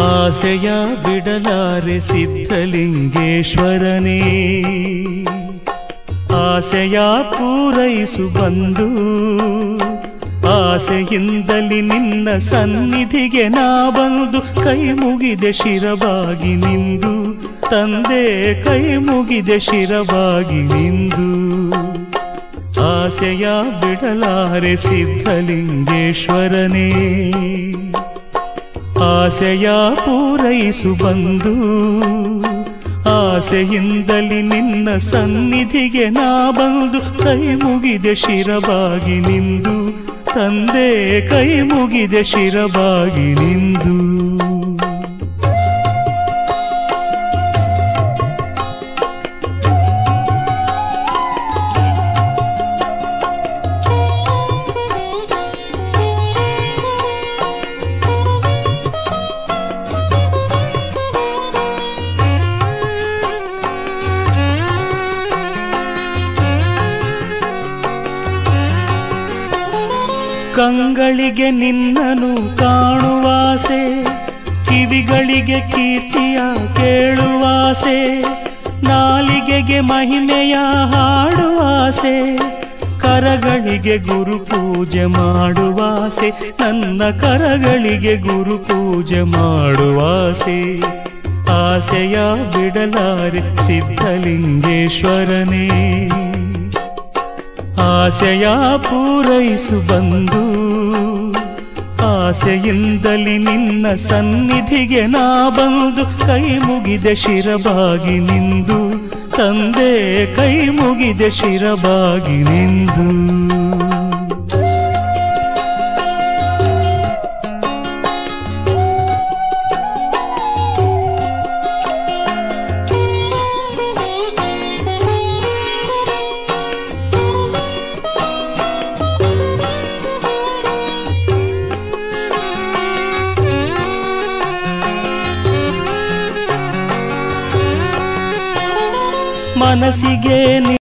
ಆಸೆಯ ಬಿಡಲಾರೆ ಸಿದ್ಧಲಿಂಗೇಶ್ವರನೇ ಆಸೆಯ ಪೂರೈಸು ಬಂದು ಆಸೆಯಿಂದಲಿ ನಿನ್ನ ಸನ್ನಿಧಿಗೆ ನಾ ಬಂದು ಕೈ ಮುಗಿದೆ ಶಿರವಾಗಿ ನಿಂದು ತಂದೆ ಕೈ ಮುಗಿದೆ ಶಿರವಾಗಿ ನಿಂದು ಆಸೆಯ ಬಿಡಲಾರೆ ಸಿದ್ಧಲಿಂಗೇಶ್ವರನೇ ಆಸೆಯ ಪೂರೈಸು ಬಂದು ಆಸೆಯಿಂದಲಿ ನಿನ್ನ ಸನ್ನಿಧಿಗೆ ನಾ ಬಂದು ಕೈ ಮುಗಿದೆ ಶಿರವಾಗಿ ನಿಂದು ತಂದೆ ಕೈ ಮುಗಿದೆ ಶಿರವಾಗಿ ನಿಂದು ಕಂಗಳಿಗೆ ನಿನ್ನನು ಕಾಣುವಾಸೆ ಕಿವಿಗಳಿಗೆ ಕೀರ್ತಿಯ ಕೇಳುವಾಸೆ ನಾಲಿಗೆಗೆ ಮಹಿಮೆಯ ಹಾಡುವಾಸೆ ಕರಗಳಿಗೆ ಗುರು ಪೂಜೆ ಮಾಡುವಾಸೆ ನನ್ನ ಕರಗಳಿಗೆ ಗುರು ಪೂಜೆ ಮಾಡುವಾಸೆ ಆಸೆಯ ಬಿಡಲಾರೆ ಸಿದ್ಧಲಿಂಗೇಶ್ವರನೇ ಆಸೆಯ ಪೂರೈಸು ಬಂದು ಆಸೆಯಿಂದಲಿ ನಿನ್ನ ಸನ್ನಿಧಿಗೆ ನಾ ಬಂದು ಕೈ ಮುಗಿದೆ ಶಿರಬಾಗಿ ನಿಂದು ತಂದೆ ಕೈ ಮುಗಿದೆ ಶಿರಬಾಗಿ ನಿಂದು ಮನಸ್ಸಿಗೆ